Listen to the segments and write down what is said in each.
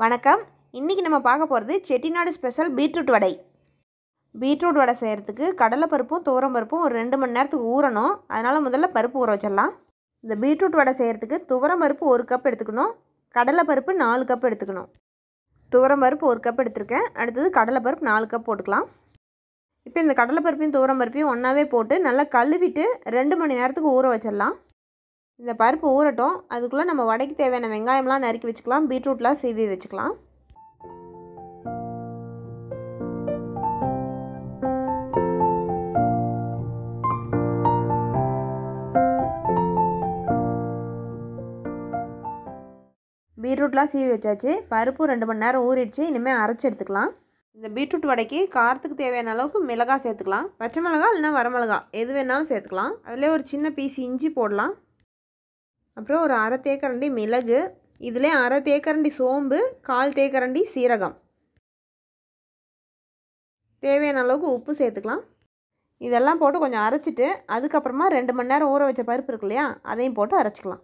வணக்கம் இன்றைக்கி நம்ம பார்க்க போகிறது Chettinad special beetroot vada beetroot vada செய்கிறதுக்கு கடலைப்பருப்பும் துவரம்பருப்பும் ஒரு ரெண்டு மணி நேரத்துக்கு ஊறணும் அதனால் முதல்ல பருப்பு ஊற வச்சிடலாம் இந்த பீட்ரூட் வடை செய்கிறதுக்கு துவரம்பருப்பு ஒரு கப் எடுத்துக்கணும் கடலைப்பருப்பு நாலு கப் எடுத்துக்கணும் துவரம்பருப்பு ஒரு கப் எடுத்திருக்கேன் அடுத்தது கடலைப்பருப்பு நாலு கப் போட்டுக்கலாம் இப்போ இந்த கடலைப்பருப்பையும் துவரம்பருப்பையும் ஒன்றாவே போட்டு நல்லா கழுவிட்டு ரெண்டு மணி நேரத்துக்கு ஊற வச்சிடலாம் இந்த பருப்பு ஊறட்டும் அதுக்குள்ளே நம்ம வடைக்கு தேவையான வெங்காயம்லாம் நறுக்கி வச்சுக்கலாம் பீட்ரூட்லாம் சீவி வச்சுக்கலாம் பீட்ரூட்லாம் சீவி வச்சாச்சு பருப்பு ரெண்டு மணி நேரம் ஊறிடுச்சு இனிமேல் அரைச்சி எடுத்துக்கலாம் இந்த பீட்ரூட் வடைக்கு காரத்துக்கு தேவையான அளவுக்கு மிளகாய் சேர்த்துக்கலாம் பச்சை மிளகா இல்லைனா வரமிளகா எது வேணாலும் சேர்த்துக்கலாம் அதிலே ஒரு சின்ன பீஸ் இஞ்சி போடலாம் அப்புறம் ஒரு அரை தேக்கரண்டி மிளகு இதிலே அரை தேக்கரண்டி சோம்பு கால் தேக்கரண்டி சீரகம் தேவையான அளவுக்கு உப்பு சேர்த்துக்கலாம் இதெல்லாம் போட்டு கொஞ்சம் அரைச்சிட்டு அதுக்கப்புறமா ரெண்டு மணி நேரம் ஊற வச்ச பருப்பு இருக்கு இல்லையா அதையும் போட்டு அரைச்சிக்கலாம்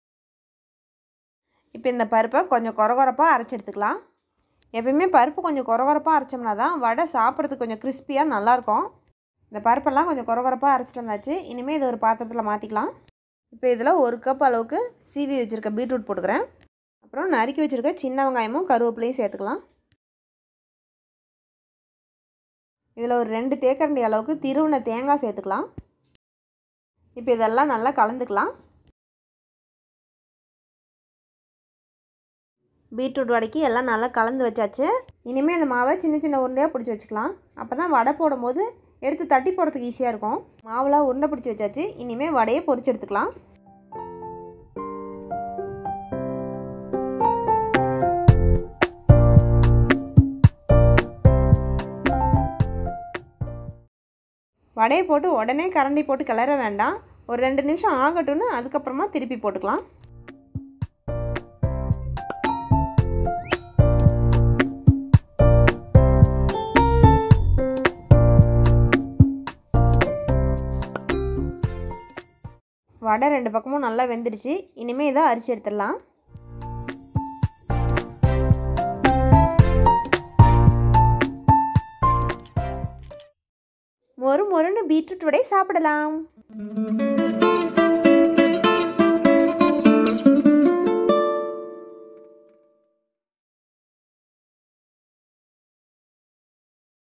இப்போ இந்த பருப்பை கொஞ்சம் கொரகொரப்பாக அரைச்சி எடுத்துக்கலாம் எப்பயுமே பருப்பு கொஞ்சம் கொரகொரப்பாக அரைச்சோம்னா தான் வடை சாப்பிட்றதுக்கு கொஞ்சம் கிறிஸ்பியாக நல்லாயிருக்கும் இந்த பருப்பெல்லாம் கொஞ்சம் கொரகொரப்பாக அரைச்சிட்டு வந்தாச்சு இனிமேல் இது ஒரு பாத்திரத்தில் மாற்றிக்கலாம் இப்போ இதில் ஒரு கப் அளவுக்கு சீவி வச்சுருக்க பீட்ரூட் போட்டுக்கிறேன் அப்புறம் நறுக்கி வச்சுருக்க சின்ன வெங்காயமும் கருவேப்பிலையும் சேர்த்துக்கலாம் இதில் ஒரு ரெண்டு தேக்கரண்டி அளவுக்கு திருவுன தேங்காய் சேர்த்துக்கலாம் இப்போ இதெல்லாம் நல்லா கலந்துக்கலாம் பீட்ரூட் வடைக்கு எல்லாம் நல்லா கலந்து வச்சாச்சு இனிமேல் இந்த மாவை சின்ன சின்ன உருண்டையாக பிடிச்சி வச்சுக்கலாம் அப்போ தான் வடை போடும்போது எடுத்து தட்டி போடுறதுக்கு ஈஸியாக இருக்கும் மாவுலாம் உருண்டை பிடிச்சி வச்சாச்சு இனிமேல் வடையை பொரிச்சு எடுத்துக்கலாம் வடையை போட்டு உடனே கரண்டி போட்டு கிளற வேண்டாம் ஒரு ரெண்டு நிமிஷம் ஆகட்டும்னு அதுக்கப்புறமா திருப்பி போட்டுக்கலாம் வடை ரெண்டு பக்கமும் நல்லா வெந்துடுச்சு இனிமேல் இதை அரிசி எடுத்துடலாம் மொறு மொறுன்னு பீட்ரூட் வடை சாப்பிடலாம்